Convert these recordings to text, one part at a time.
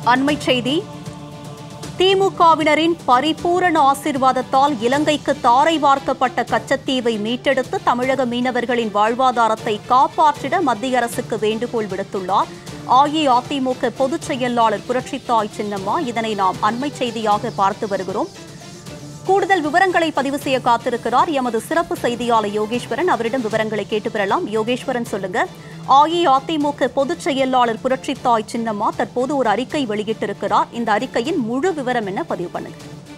அண்மை செய்தி திமுகவினரின் பரிபூரண ஆசீர்வாதத்தால் இலங்கைக்கு தாரை வார்க்கப்பட்ட கச்சத்தீவை மீட்டெடுத்து தமிழக மீனவர்களின் வாழ்வாதாரத்தை காப்பாற்றிட மத்திய அரசுக்கு வேண்டுகோள் விடுத்துள்ளார் அஇஅதிமுக பொதுச் செயலாளர் புரட்சித்தாய் சின்னம்மா இதனை நாம் அண்மை செய்தியாக பார்த்து வருகிறோம் கூடுதல் விவரங்களை பதிவு செய்ய காத்திருக்கிறார் எமது சிறப்பு செய்தியாளர் யோகேஸ்வரன் அவரிடம் விவரங்களை கேட்டு பெறலாம் யோகேஸ்வரன் சொல்லுங்க அஇஅதிமுக பொதுச் செயலாளர் புரட்சித்தாய் சின்னம்மா தற்போது ஒரு அறிக்கை வெளியிட்டிருக்கிறார் இந்த அறிக்கையின் முழு விவரம் என்ன பதிவு பண்ணுங்க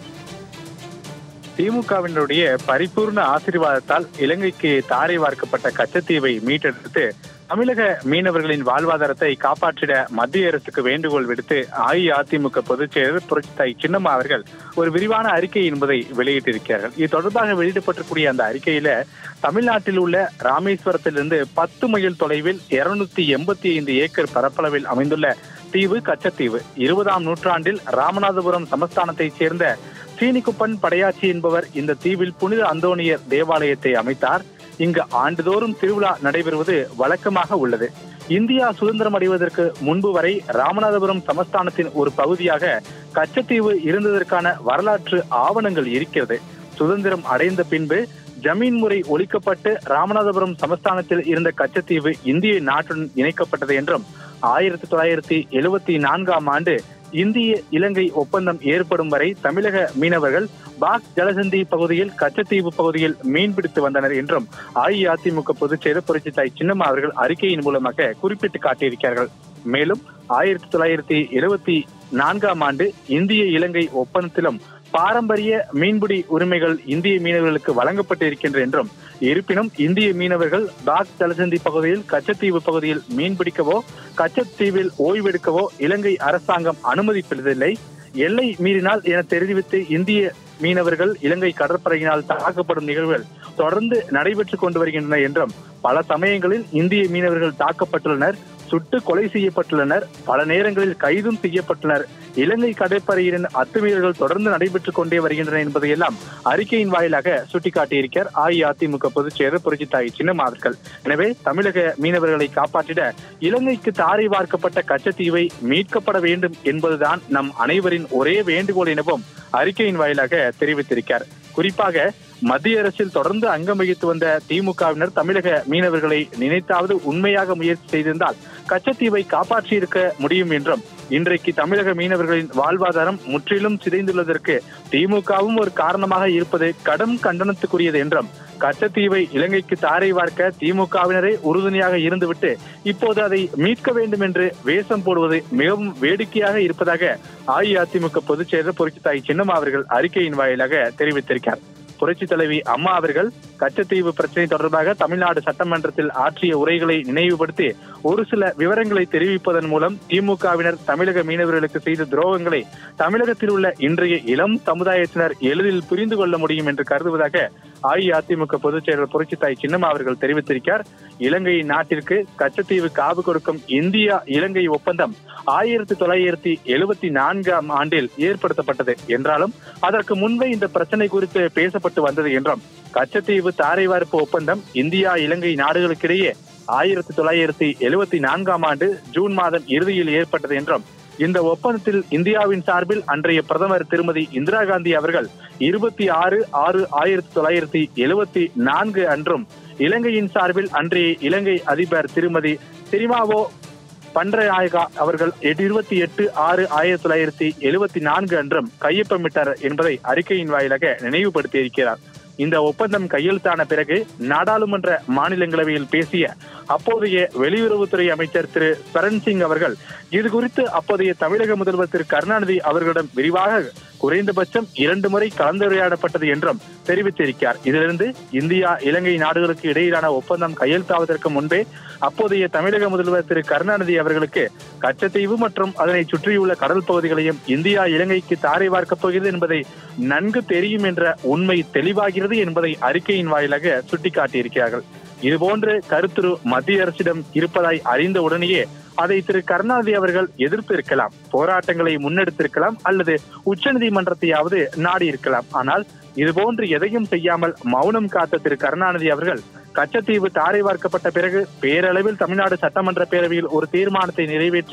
திமுகவினருடைய பரிபூர்ண ஆசீர்வாதத்தால் இலங்கைக்கு தாரை வார்க்கப்பட்ட கச்சத்தீவை மீட்டெடுத்து தமிழக மீனவர்களின் வாழ்வாதாரத்தை காப்பாற்றிட மத்திய அரசுக்கு வேண்டுகோள் விடுத்து அஇஅதிமுக பொதுச் செயலர் புரட்சித்தாய் சின்னம்மா அவர்கள் ஒரு விரிவான அறிக்கை என்பதை வெளியிட்டிருக்கிறார்கள் இது தொடர்பாக வெளியிடப்பட்டிருக்கூடிய அந்த அறிக்கையில தமிழ்நாட்டில் உள்ள ராமேஸ்வரத்திலிருந்து பத்து மைல் தொலைவில் இருநூத்தி எண்பத்தி ஐந்து ஏக்கர் பரப்பளவில் அமைந்துள்ள தீவு கச்சத்தீவு இருபதாம் நூற்றாண்டில் ராமநாதபுரம் சமஸ்தானத்தைச் சேர்ந்த சீனிக்குப்பன் படையாச்சி என்பவர் இந்த தீவில் புனித அந்தோணியர் தேவாலயத்தை அமைத்தார் இங்கு ஆண்டுதோறும் திருவிழா நடைபெறுவது வழக்கமாக உள்ளது இந்தியா சுதந்திரம் அடைவதற்கு முன்பு வரை ராமநாதபுரம் சமஸ்தானத்தின் ஒரு பகுதியாக கச்சத்தீவு இருந்ததற்கான வரலாற்று ஆவணங்கள் இருக்கிறது சுதந்திரம் அடைந்த பின்பு ஜமீன் முறை ஒழிக்கப்பட்டு ராமநாதபுரம் சமஸ்தானத்தில் இருந்த கச்சத்தீவு இந்திய நாட்டுடன் இணைக்கப்பட்டது என்றும் ஆயிரத்தி தொள்ளாயிரத்தி எழுபத்தி நான்காம் ஆண்டு இந்திய இலங்கை ஒப்பந்தம் ஏற்படும் வரை தமிழக மீனவர்கள் பாக் ஜலசந்தி பகுதியில் கச்சத்தீவு பகுதியில் மீன்பிடித்து வந்தனர் என்றும் அஇஅதிமுக பொதுச் செயலர் புரட்சித்தாய் சின்னம்மா அவர்கள் அறிக்கையின் மூலமாக குறிப்பிட்டு காட்டியிருக்கிறார்கள் மேலும் ஆயிரத்தி தொள்ளாயிரத்தி எழுபத்தி நான்காம் ஆண்டு இந்திய இலங்கை ஒப்பந்தத்திலும் பாரம்பரிய மீன்பிடி உரிமைகள் இந்திய மீனவர்களுக்கு வழங்கப்பட்டு இருக்கின்ற என்றும் இருப்பினும் இந்திய மீனவர்கள் பாக் ஜலசந்தி பகுதியில் கச்சத்தீவு பகுதியில் மீன்பிடிக்கவோ கச்சத்தீவில் ஓய்வெடுக்கவோ இலங்கை அரசாங்கம் அனுமதிப்பதில்லை எல்லை மீறினால் என தெரிவித்து இந்திய மீனவர்கள் இலங்கை கடற்படையினால் தாக்கப்படும் நிகழ்வுகள் தொடர்ந்து நடைபெற்றுக் கொண்டு வருகின்றன என்றும் பல சமயங்களில் இந்திய மீனவர்கள் தாக்கப்பட்டுள்ளனர் சுட்டு கொலை செய்யப்பட்டுள்ளனர் பல நேரங்களில் கைதும் செய்யப்பட்டுள்ளனர் இலங்கை கடற்படையினரின் அத்துமீறல்கள் தொடர்ந்து நடைபெற்றுக் கொண்டே வருகின்றன என்பதையெல்லாம் அறிக்கையின் வாயிலாக சுட்டிக்காட்டியிருக்கிறார் அஇஅதிமுக பொதுச் செயலர் புரட்சித்தாய் சின்னம்மா அவர்கள் எனவே தமிழக மீனவர்களை காப்பாற்றிட இலங்கைக்கு தாரை வார்க்கப்பட்ட கச்சத்தீவை மீட்கப்பட வேண்டும் என்பதுதான் நம் அனைவரின் ஒரே வேண்டுகோள் எனவும் அறிக்கையின் வாயிலாக தெரிவித்திருக்கிறார் குறிப்பாக மத்திய அரசில் தொடர்ந்து அங்கம் வகித்து வந்த திமுகவினர் தமிழக மீனவர்களை நினைத்தாவது உண்மையாக முயற்சி செய்திருந்தால் கச்சத்தீவை காப்பாற்றியிருக்க முடியும் என்றும் இன்றைக்கு தமிழக மீனவர்களின் வாழ்வாதாரம் முற்றிலும் சிதைந்துள்ளதற்கு திமுகவும் ஒரு காரணமாக இருப்பது கடும் கண்டனத்துக்குரியது என்றும் கச்சத்தீவை இலங்கைக்கு தாரை வார்க்க திமுகவினரே உறுதுணையாக இருந்துவிட்டு இப்போது அதை மீட்க வேண்டும் என்று வேஷம் போடுவது மிகவும் வேடிக்கையாக இருப்பதாக அஇஅதிமுக பொதுச் செயலர் புரட்சித்தாய் சின்னம்மா அவர்கள் அறிக்கையின் வாயிலாக தெரிவித்திருக்கிறார் புரட்சி தலைவி அம்மா அவர்கள் கச்சத்தீவு பிரச்சனை தொடர்பாக தமிழ்நாடு சட்டமன்றத்தில் ஆற்றிய உரைகளை நினைவுபடுத்தி ஒரு சில விவரங்களை தெரிவிப்பதன் மூலம் திமுகவினர் தமிழக மீனவர்களுக்கு செய்த துரோகங்களை தமிழகத்தில் உள்ள இன்றைய இளம் சமுதாயத்தினர் எளிதில் புரிந்து கொள்ள முடியும் என்று கருதுவதாக அஇஅதிமுக பொதுச் செயலர் புரட்சித்தாய் சின்னம்மா அவர்கள் தெரிவித்திருக்கிறார் இலங்கை நாட்டிற்கு கச்சத்தீவு காவு கொடுக்கும் இந்தியா இலங்கை ஒப்பந்தம் ஆயிரத்தி தொள்ளாயிரத்தி எழுபத்தி நான்காம் ஆண்டில் ஏற்படுத்தப்பட்டது என்றாலும் அதற்கு முன்பே இந்த பிரச்சனை குறித்து பேசப்பட்டு வந்தது என்றும் கச்சத்தீவு தாரை வார்ப்பு ஒப்பந்தம் இந்தியா இலங்கை நாடுகளுக்கிடையே ஆயிரத்தி தொள்ளாயிரத்தி எழுபத்தி நான்காம் ஆண்டு ஜூன் மாதம் இறுதியில் ஏற்பட்டது என்றும் இந்த ஒப்பந்தத்தில் இந்தியாவின் சார்பில் அன்றைய பிரதமர் திருமதி இந்திரா காந்தி அவர்கள் இருபத்தி ஆறு ஆறு ஆயிரத்தி தொள்ளாயிரத்தி எழுபத்தி நான்கு அன்றும் இலங்கையின் சார்பில் அன்றைய இலங்கை அதிபர் திருமதி சிரிமாவோ பண்டநாயகா அவர்கள் இருபத்தி எட்டு ஆறு ஆயிரத்தி தொள்ளாயிரத்தி எழுபத்தி நான்கு அன்றும் கையொப்பமிட்டார் என்பதை அறிக்கையின் வாயிலாக நினைவுபடுத்தியிருக்கிறார் இந்த ஒப்பந்தம் கையெழுத்தான பிறகு நாடாளுமன்ற மாநிலங்களவையில் பேசிய அப்போதைய வெளியுறவுத்துறை அமைச்சர் திரு சரண் சிங் அவர்கள் இது குறித்து அப்போதைய தமிழக முதல்வர் திரு கருணாநிதி அவர்களிடம் விரிவாக குறைந்தபட்சம் இரண்டு முறை கலந்துரையாடப்பட்டது என்றும் தெரிவித்திருக்கிறார் இதிலிருந்து இந்தியா இலங்கை நாடுகளுக்கு இடையிலான ஒப்பந்தம் கையெழுத்தாவதற்கு முன்பே அப்போதைய தமிழக முதல்வர் திரு கருணாநிதி அவர்களுக்கு கச்சத்தீவு மற்றும் அதனை சுற்றியுள்ள கடல் பகுதிகளையும் இந்தியா இலங்கைக்கு தாரை பார்க்கப் போகிறது என்பதை நன்கு தெரியும் என்ற உண்மை தெளிவாகிறது என்பதை அறிக்கையின் வாயிலாக சுட்டிக்காட்டியிருக்கிறார்கள் இதுபோன்று கருத்துரு மத்திய அரசிடம் இருப்பதாய் அறிந்த உடனேயே அதை திரு கருணாநிதி அவர்கள் எதிர்த்து இருக்கலாம் போராட்டங்களை முன்னெடுத்திருக்கலாம் அல்லது உச்சநீதிமன்றத்தையாவது நாடி இருக்கலாம் ஆனால் இதுபோன்று எதையும் செய்யாமல் மௌனம் காத்த திரு கருணாநிதி அவர்கள் கச்சத்தீவு தாரை வார்க்கப்பட்ட பிறகு பேரளவில் தமிழ்நாடு சட்டமன்ற பேரவையில் ஒரு தீர்மானத்தை நிறைவேற்றி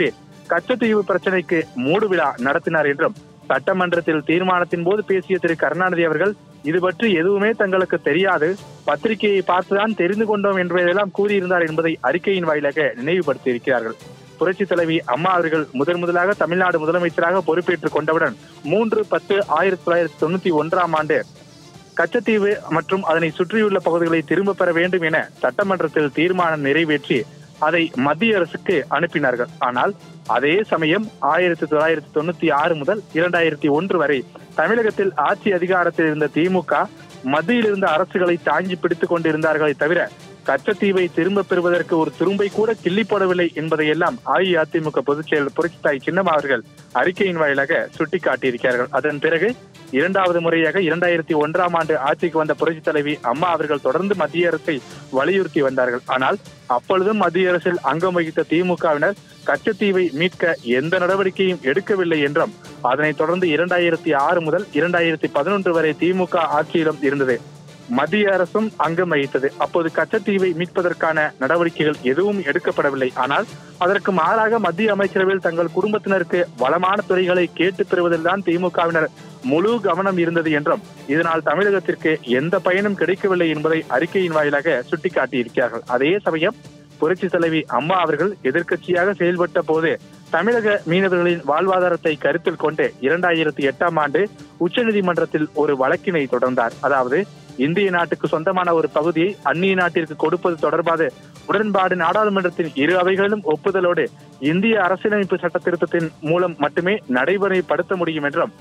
கச்சத்தீவு பிரச்சனைக்கு மூடு விழா நடத்தினார் என்றும் சட்டமன்றத்தில் தீர்மானத்தின் போது பேசிய திரு கருணாநிதி அவர்கள் இது பற்றி எதுவுமே தங்களுக்கு தெரியாது பத்திரிகையை பார்த்துதான் தெரிந்து கொண்டோம் என்பதையெல்லாம் கூறியிருந்தார் என்பதை அறிக்கையின் வாயிலாக நினைவுபடுத்தி இருக்கிறார்கள் புரட்சி தலைவி அம்மா அவர்கள் முதன் முதலாக தமிழ்நாடு முதலமைச்சராக பொறுப்பேற்றுக் கொண்டவுடன் மூன்று பத்து ஆயிரத்தி தொள்ளாயிரத்தி தொண்ணூத்தி ஒன்றாம் ஆண்டு கச்சத்தீவு மற்றும் அதனை சுற்றியுள்ள பகுதிகளை திரும்ப பெற வேண்டும் என சட்டமன்றத்தில் தீர்மானம் நிறைவேற்றி அதை மத்திய அரசுக்கு அனுப்பினார்கள் ஆனால் அதே சமயம் ஆயிரத்தி தொள்ளாயிரத்தி தொண்ணூத்தி ஆறு முதல் இரண்டாயிரத்தி ஒன்று வரை தமிழகத்தில் ஆட்சி அதிகாரத்தில் இருந்த திமுக மத்தியில் இருந்த அரசுகளை தாங்கி பிடித்துக் கொண்டிருந்தார்களே தவிர கச்சத்தீவை திரும்ப பெறுவதற்கு ஒரு துரும்பை கூட கிள்ளி போடவில்லை என்பதையெல்லாம் அஇஅதிமுக பொதுச் செயலர் புரட்சித்தாய் சின்னம் அவர்கள் அறிக்கையின் வாயிலாக சுட்டிக்காட்டியிருக்கிறார்கள் அதன் பிறகு இரண்டாவது முறையாக இரண்டாயிரத்தி ஒன்றாம் ஆண்டு ஆட்சிக்கு வந்த புரட்சி தலைவி அம்மா அவர்கள் தொடர்ந்து மத்திய அரசை வலியுறுத்தி வந்தார்கள் ஆனால் அப்பொழுதும் மத்திய அரசில் அங்கம் வகித்த திமுகவினர் கச்சத்தீவை மீட்க எந்த நடவடிக்கையும் எடுக்கவில்லை என்றும் அதனைத் தொடர்ந்து இரண்டாயிரத்தி ஆறு முதல் இரண்டாயிரத்தி பதினொன்று வரை திமுக ஆட்சியிலும் இருந்தது மத்திய அரசும் அங்கம் வகித்தது அப்போது கச்சத்தீவை மீட்பதற்கான நடவடிக்கைகள் எதுவும் எடுக்கப்படவில்லை ஆனால் அதற்கு மாறாக மத்திய அமைச்சரவையில் தங்கள் குடும்பத்தினருக்கு வளமான துறைகளை கேட்டு பெறுவதில்தான் திமுகவினர் முழு கவனம் இருந்தது என்றும் இதனால் தமிழகத்திற்கு எந்த பயனும் கிடைக்கவில்லை என்பதை அறிக்கையின் வாயிலாக சுட்டிக்காட்டியிருக்கிறார்கள் அதே சமயம் புரட்சி தலைவி அம்மா அவர்கள் எதிர்க்கட்சியாக செயல்பட்ட போது தமிழக மீனவர்களின் வாழ்வாதாரத்தை கருத்தில் கொண்டு இரண்டாயிரத்தி எட்டாம் ஆண்டு உச்சநீதிமன்றத்தில் ஒரு வழக்கினை தொடர்ந்தார் அதாவது இந்திய நாட்டுக்கு சொந்தமான ஒரு பகுதியை அந்நிய நாட்டிற்கு கொடுப்பது தொடர்பாக உடன்பாடு நாடாளுமன்றத்தின் இரு அவைகளிலும் ஒப்புதலோடு இந்திய அரசியலமைப்பு சட்ட திருத்தத்தின் மூலம் மட்டுமே நடைமுறைப்படுத்த முடியும் என்றும்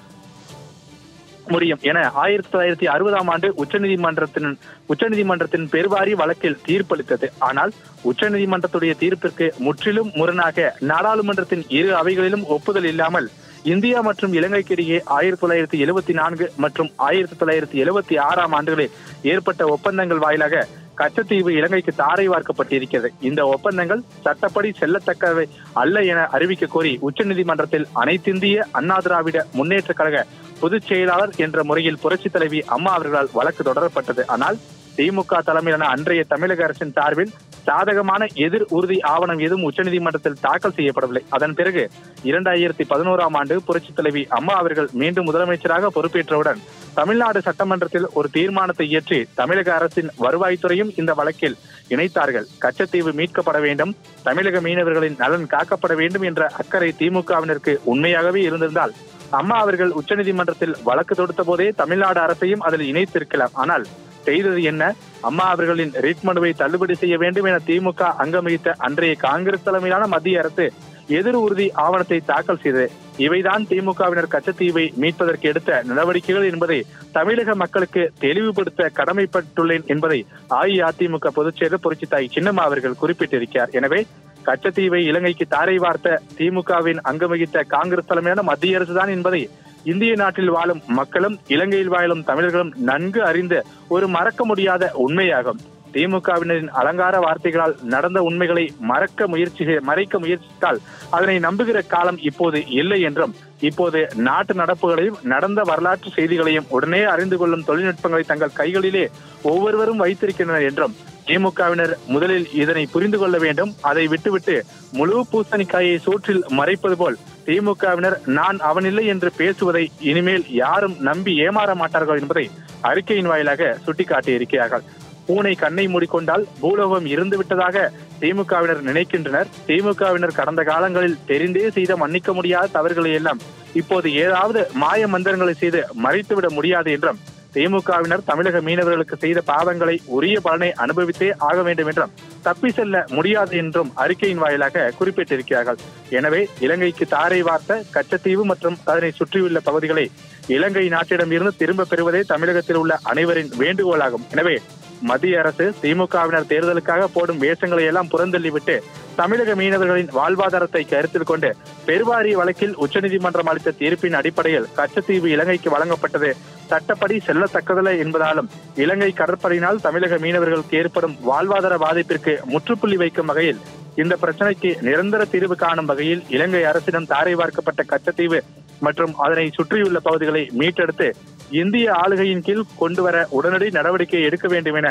முடியும் என ஆயிரத்தி தொள்ளாயிரத்தி அறுபதாம் ஆண்டு உச்சநீதிமன்றத்தின் உச்சநீதிமன்றத்தின் பெருவாரி வழக்கில் தீர்ப்பளித்தது ஆனால் உச்சநீதிமன்றத்துடைய தீர்ப்பிற்கு முற்றிலும் முரணாக நாடாளுமன்றத்தின் இரு அவைகளிலும் ஒப்புதல் இல்லாமல் இந்தியா மற்றும் இலங்கைக்கு இடையே ஆயிரத்தி தொள்ளாயிரத்தி எழுபத்தி நான்கு மற்றும் ஆயிரத்தி தொள்ளாயிரத்தி எழுபத்தி ஆறாம் ஆண்டுகளில் ஏற்பட்ட ஒப்பந்தங்கள் வாயிலாக கச்சத்தீவு இலங்கைக்கு தாரை வார்க்கப்பட்டிருக்கிறது இந்த ஒப்பந்தங்கள் சட்டப்படி செல்லத்தக்கவை அல்ல என அறிவிக்க கோரி உச்சநீதிமன்றத்தில் அனைத்திந்திய அண்ணா திராவிட முன்னேற்ற கழக பொதுச் செயலாளர் என்ற முறையில் புரட்சி தலைவி அம்மா அவர்களால் வழக்கு தொடரப்பட்டது ஆனால் திமுக தலைமையிலான அன்றைய தமிழக அரசின் சார்பில் சாதகமான எதிர் உறுதி ஆவணம் எதுவும் உச்சநீதிமன்றத்தில் தாக்கல் செய்யப்படவில்லை அதன் பிறகு இரண்டாயிரத்தி பதினோராம் ஆண்டு புரட்சி தலைவி அம்மா அவர்கள் மீண்டும் முதலமைச்சராக பொறுப்பேற்றவுடன் தமிழ்நாடு சட்டமன்றத்தில் ஒரு தீர்மானத்தை இயற்றி தமிழக அரசின் வருவாய்த்துறையும் இந்த வழக்கில் இணைத்தார்கள் கச்சத்தீவு மீட்கப்பட வேண்டும் தமிழக மீனவர்களின் நலன் காக்கப்பட வேண்டும் என்ற அக்கறை திமுகவினருக்கு உண்மையாகவே இருந்திருந்தால் அம்மா அவர்கள் உச்சநீதிமன்றத்தில் வழக்கு தொடுத்த போதே தமிழ்நாடு அரசையும் அதில் இணைத்திருக்கலாம் ஆனால் செய்தது என்ன அம்மா அவர்களின் ரிட் மனுவை தள்ளுபடி செய்ய வேண்டும் என திமுக அங்கம் வகித்த அன்றைய காங்கிரஸ் தலைமையிலான மத்திய அரசு எதிர் உறுதி ஆவணத்தை தாக்கல் செய்தது இவைதான் திமுகவினர் கச்சத்தீவை மீட்பதற்கு எடுத்த நடவடிக்கைகள் என்பதை தமிழக மக்களுக்கு தெளிவுபடுத்த கடமைப்பட்டுள்ளேன் என்பதை அஇஅதிமுக பொதுச் செயலர் புரட்சித்தாய் சின்னம்மா அவர்கள் குறிப்பிட்டிருக்கிறார் எனவே கச்சத்தீவை இலங்கைக்கு தாரை வார்த்த திமுகவின் அங்கம் வகித்த காங்கிரஸ் தலைமையான மத்திய அரசுதான் என்பதை இந்திய நாட்டில் வாழும் மக்களும் இலங்கையில் வாழும் தமிழர்களும் நன்கு அறிந்த ஒரு மறக்க முடியாத உண்மையாகும் திமுகவினரின் அலங்கார வார்த்தைகளால் நடந்த உண்மைகளை மறக்க முயற்சி மறைக்க முயற்சித்தால் அதனை நம்புகிற காலம் இப்போது இல்லை என்றும் இப்போது நாட்டு நடப்புகளையும் நடந்த வரலாற்று செய்திகளையும் உடனே அறிந்து கொள்ளும் தொழில்நுட்பங்களை தங்கள் கைகளிலே ஒவ்வொருவரும் வைத்திருக்கின்றனர் என்றும் திமுகவினர் முதலில் இதனை புரிந்து கொள்ள வேண்டும் அதை விட்டுவிட்டு முழு பூசணிக்காயை சூற்றில் மறைப்பது போல் திமுகவினர் நான் அவனில்லை என்று பேசுவதை இனிமேல் யாரும் நம்பி ஏமாற மாட்டார்கள் என்பதை அறிக்கையின் வாயிலாக சுட்டிக்காட்டியிருக்கிறார்கள் பூனை கண்ணை மூடிக்கொண்டால் பூலோகம் இருந்து விட்டதாக திமுகவினர் நினைக்கின்றனர் திமுகவினர் கடந்த காலங்களில் தெரிந்தே செய்த மன்னிக்க முடியாத தவறுகளை எல்லாம் இப்போது ஏதாவது மாய மந்திரங்களை செய்து மறைத்துவிட முடியாது என்றும் திமுகவினர் தமிழக மீனவர்களுக்கு செய்த பாவங்களை உரிய பலனை அனுபவித்தே ஆக வேண்டும் என்றும் தப்பி செல்ல முடியாது என்றும் அறிக்கையின் வாயிலாக குறிப்பிட்டிருக்கிறார்கள் எனவே இலங்கைக்கு தாரை வார்த்த கச்சத்தீவு மற்றும் அதனை சுற்றியுள்ள பகுதிகளை இலங்கை நாட்டிடம் இருந்து திரும்ப பெறுவதே தமிழகத்தில் உள்ள அனைவரின் வேண்டுகோளாகும் எனவே மத்திய அரசு திமுகவினர் தேர்தலுக்காக போடும் வேஷங்களை எல்லாம் புறந்தள்ளிவிட்டு தமிழக மீனவர்களின் வாழ்வாதாரத்தை கருத்தில் கொண்டு பெருவாரி வழக்கில் உச்சநீதிமன்றம் அளித்த தீர்ப்பின் அடிப்படையில் கச்சத்தீவு இலங்கைக்கு வழங்கப்பட்டது சட்டப்படி செல்லத்தக்கதல்ல என்பதாலும் இலங்கை கடற்படையினால் தமிழக மீனவர்களுக்கு ஏற்படும் வாழ்வாதார பாதிப்பிற்கு முற்றுப்புள்ளி வைக்கும் வகையில் இந்த பிரச்சனைக்கு நிரந்தர தீர்வு காணும் வகையில் இலங்கை அரசிடம் தாரை வார்க்கப்பட்ட கச்சத்தீவு மற்றும் அதனை சுற்றியுள்ள பகுதிகளை மீட்டெடுத்து இந்திய ஆளுகையின் கீழ் கொண்டுவர உடனடி நடவடிக்கை எடுக்க வேண்டும் என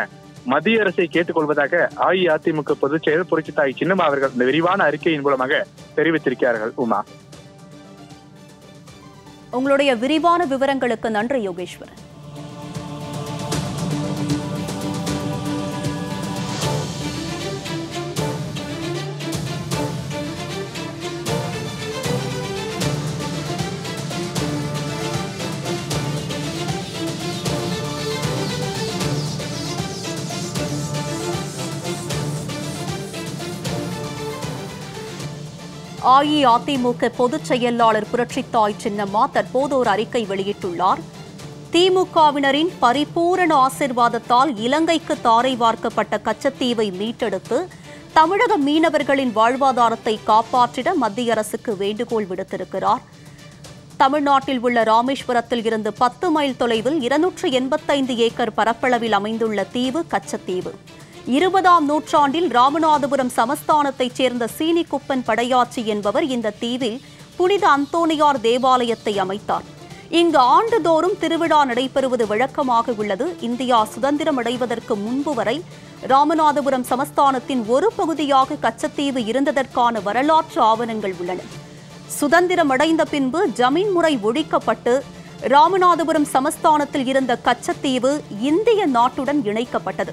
மத்திய அரசை கேட்டுக்கொள்வதாக அஇஅதிமுக பொதுச் செயலர் புரட்சித்தாய் சின்னம்மா அவர்கள் இந்த விரிவான அறிக்கையின் மூலமாக தெரிவித்திருக்கிறார்கள் உமா உங்களுடைய விரிவான விவரங்களுக்கு நன்றி யோகேஸ்வரன் அஇஅதிமுக பொதுச் செயலாளர் புரட்சித்தாய் சின்னம்மா தற்போது ஒரு அறிக்கை வெளியிட்டுள்ளார் திமுகவினரின் பரிபூரண ஆசிர்வாதத்தால் இலங்கைக்கு தாரை வார்க்கப்பட்ட கச்சத்தீவை மீட்டெடுத்து தமிழக மீனவர்களின் வாழ்வாதாரத்தை காப்பாற்றிட மத்திய அரசுக்கு வேண்டுகோள் விடுத்திருக்கிறார் தமிழ்நாட்டில் உள்ள ராமேஸ்வரத்தில் இருந்து பத்து மைல் தொலைவில் இருநூற்று எண்பத்தைந்து ஏக்கர் பரப்பளவில் அமைந்துள்ள தீவு கச்சத்தீவு இருபதாம் நூற்றாண்டில் ராமநாதபுரம் சமஸ்தானத்தைச் சேர்ந்த சீனிக்குப்பன் படையாச்சி என்பவர் இந்த தீவில் புனித அந்தோணியார் தேவாலயத்தை அமைத்தார் இங்கு ஆண்டுதோறும் திருவிழா நடைபெறுவது வழக்கமாக உள்ளது இந்தியா சுதந்திரம் அடைவதற்கு முன்பு வரை ராமநாதபுரம் சமஸ்தானத்தின் ஒரு பகுதியாக கச்சத்தீவு இருந்ததற்கான வரலாற்று ஆவணங்கள் உள்ளன சுதந்திரம் அடைந்த பின்பு ஜமீன் முறை ஒழிக்கப்பட்டு ராமநாதபுரம் சமஸ்தானத்தில் இருந்த கச்சத்தீவு இந்திய நாட்டுடன் இணைக்கப்பட்டது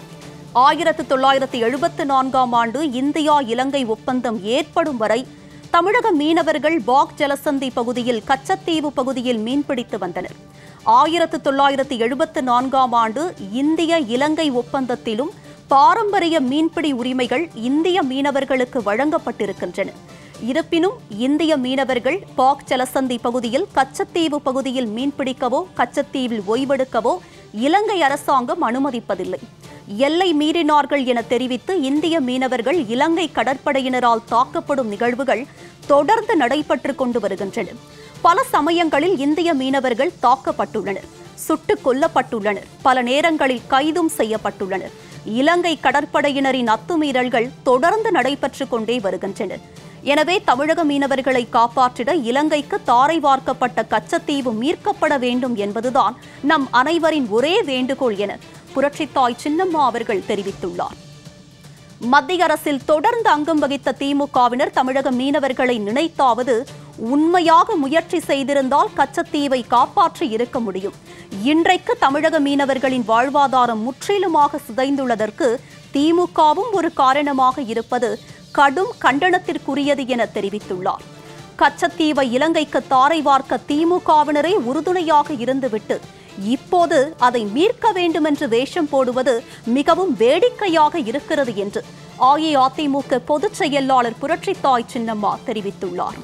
ஆயிரத்து தொள்ளாயிரத்து எழுபத்து நான்காம் ஆண்டு இந்தியா இலங்கை ஒப்பந்தம் ஏற்படும் வரை தமிழக மீனவர்கள் பாக் ஜலசந்தி பகுதியில் கச்சத்தீவு பகுதியில் மீன்பிடித்து வந்தனர் ஆயிரத்து தொள்ளாயிரத்து எழுபத்து நான்காம் ஆண்டு இந்திய இலங்கை ஒப்பந்தத்திலும் பாரம்பரிய மீன்பிடி உரிமைகள் இந்திய மீனவர்களுக்கு வழங்கப்பட்டிருக்கின்றன இருப்பினும் இந்திய மீனவர்கள் பாக் ஜலசந்தி பகுதியில் கச்சத்தீவு பகுதியில் மீன்பிடிக்கவோ கச்சத்தீவில் ஓய்வெடுக்கவோ இலங்கை அரசாங்கம் அனுமதிப்பதில்லை எல்லை மீறினார்கள் என தெரிவித்து இந்திய மீனவர்கள் இலங்கை கடற்படையினரால் தாக்கப்படும் நிகழ்வுகள் தொடர்ந்து நடைபெற்றுக் கொண்டு வருகின்றன பல சமயங்களில் இந்திய மீனவர்கள் தாக்கப்பட்டுள்ளனர் சுட்டுக் கொல்லப்பட்டுள்ளனர் பல நேரங்களில் கைதும் செய்யப்பட்டுள்ளனர் இலங்கை கடற்படையினரின் அத்துமீறல்கள் தொடர்ந்து நடைபெற்றுக் கொண்டே வருகின்றன எனவே தமிழக மீனவர்களை காப்பாற்றிட இலங்கைக்கு தாரை வார்க்கப்பட்ட கச்சத்தீவு மீட்கப்பட வேண்டும் என்பதுதான் நம் அனைவரின் ஒரே வேண்டுகோள் என புரட்சித்தாய் சின்னம்மா அவர்கள் தெரிவித்துள்ளார் மத்திய அரசில் தொடர்ந்து அங்கம் வகித்த திமுகவினர் தமிழக மீனவர்களை நினைத்தாவது உண்மையாக முயற்சி செய்திருந்தால் கச்சத்தீவை காப்பாற்றி இருக்க முடியும் இன்றைக்கு தமிழக மீனவர்களின் வாழ்வாதாரம் முற்றிலுமாக சிதைந்துள்ளதற்கு திமுகவும் ஒரு காரணமாக இருப்பது கடும் கண்டனத்திற்குரியது என தெரிவித்துள்ளார் கச்சத்தீவை இலங்கைக்கு தாரை வார்க்க திமுகவினரே உறுதுணையாக இருந்துவிட்டு இப்போது அதை மீட்க வேண்டும் என்று வேஷம் போடுவது மிகவும் வேடிக்கையாக இருக்கிறது என்று அஇஅதிமுக பொதுச் செயலாளர் புரட்சித்தாய் சின்னம்மா தெரிவித்துள்ளார்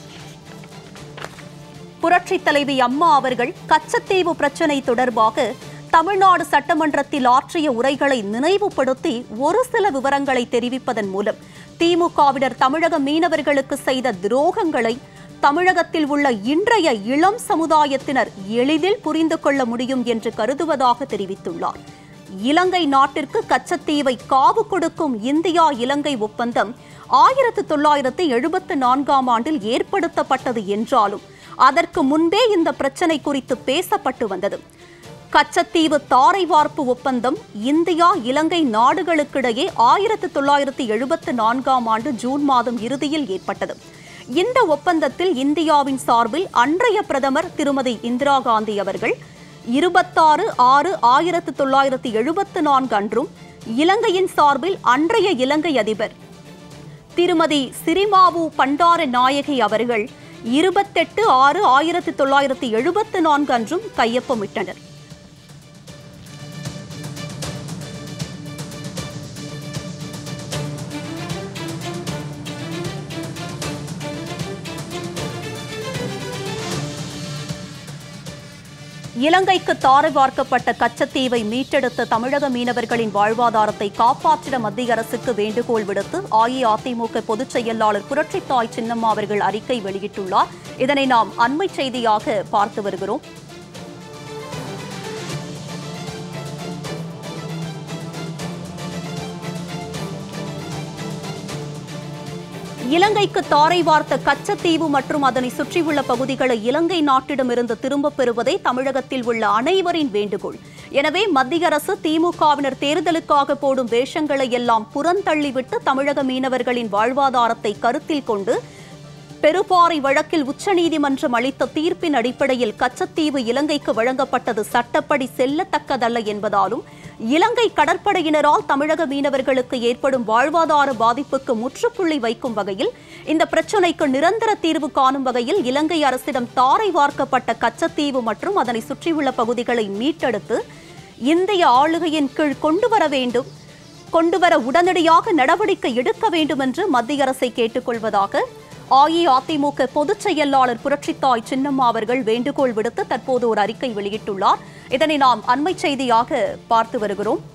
புரட்சித் தலைவி அம்மா அவர்கள் கச்சத்தீவு பிரச்சினை தொடர்பாக தமிழ்நாடு சட்டமன்றத்தில் ஆற்றிய உரைகளை நினைவுபடுத்தி ஒரு சில விவரங்களை தெரிவிப்பதன் மூலம் திமுகவினர் தமிழக மீனவர்களுக்கு செய்த துரோகங்களை தமிழகத்தில் உள்ள இன்றைய இளம் சமுதாயத்தினர் எளிதில் புரிந்து கொள்ள முடியும் என்று கருதுவதாக தெரிவித்துள்ளார் இலங்கை நாட்டிற்கு கச்சத்தீவை காவு கொடுக்கும் இந்தியா இலங்கை ஒப்பந்தம் ஆயிரத்து தொள்ளாயிரத்து எழுபத்து நான்காம் ஆண்டில் ஏற்படுத்தப்பட்டது என்றாலும் அதற்கு முன்பே இந்த பிரச்சனை குறித்து பேசப்பட்டு வந்தது கச்சத்தீவு தாரை வார்ப்பு ஒப்பந்தம் இந்தியா இலங்கை நாடுகளுக்கிடையே ஆயிரத்து தொள்ளாயிரத்து எழுபத்து நான்காம் ஆண்டு ஜூன் மாதம் இறுதியில் ஏற்பட்டது இந்த ஒப்பந்தத்தில் இந்தியாவின் சார்பில் அன்றைய பிரதமர் திருமதி இந்திரா காந்தி அவர்கள் இருபத்தாறு ஆறு ஆயிரத்து தொள்ளாயிரத்து எழுபத்து நான்கு அன்றும் இலங்கையின் சார்பில் அன்றைய இலங்கை அதிபர் திருமதி சிரிமாவு பண்டார நாயகி அவர்கள் இருபத்தெட்டு ஆறு ஆயிரத்து தொள்ளாயிரத்து எழுபத்து நான்கு அன்றும் கையொப்பமிட்டனர் இலங்கைக்கு தாரை வார்க்கப்பட்ட கச்சத்தீவை மீட்டெடுத்த தமிழக மீனவர்களின் வாழ்வாதாரத்தை காப்பாற்றிட மத்திய அரசுக்கு வேண்டுகோள் விடுத்து அஇஅதிமுக பொதுச் செயலாளர் புரட்சித்தாய் சின்னம்மா அவர்கள் அறிக்கை வெளியிட்டுள்ளார் இதனை நாம் அண்மை செய்தியாக பார்த்து வருகிறோம் இலங்கைக்கு தாரை வார்த்த கச்சத்தீவு மற்றும் அதனை சுற்றியுள்ள பகுதிகளை இலங்கை நாட்டிடமிருந்து திரும்பப் பெறுவதே தமிழகத்தில் உள்ள அனைவரின் வேண்டுகோள் எனவே மத்திய அரசு திமுகவினர் தேர்தலுக்காக போடும் வேஷங்களை எல்லாம் புறந்தள்ளிவிட்டு தமிழக மீனவர்களின் வாழ்வாதாரத்தை கருத்தில் கொண்டு பெருபாறை வழக்கில் உச்சநீதிமன்றம் அளித்த தீர்ப்பின் அடிப்படையில் கச்சத்தீவு இலங்கைக்கு வழங்கப்பட்டது சட்டப்படி செல்லத்தக்கதல்ல என்பதாலும் இலங்கை கடற்படையினரால் தமிழக மீனவர்களுக்கு ஏற்படும் வாழ்வாதார பாதிப்புக்கு முற்றுப்புள்ளி வைக்கும் வகையில் இந்த பிரச்சினைக்கு நிரந்தர தீர்வு காணும் வகையில் இலங்கை அரசிடம் தாரை வார்க்கப்பட்ட கச்சத்தீவு மற்றும் அதனை சுற்றியுள்ள பகுதிகளை மீட்டெடுத்து இந்திய ஆளுகையின் கீழ் கொண்டு வர வேண்டும் கொண்டுவர உடனடியாக நடவடிக்கை எடுக்க வேண்டும் என்று மத்திய அரசை கேட்டுக்கொள்வதாக அஇஅதிமுக பொதுச் செயலாளர் புரட்சித்தாய் சின்னம்மா அவர்கள் வேண்டுகோள் விடுத்து தற்போது ஒரு அறிக்கை வெளியிட்டுள்ளார் இதனை நாம் அண்மை செய்தியாக பார்த்து வருகிறோம்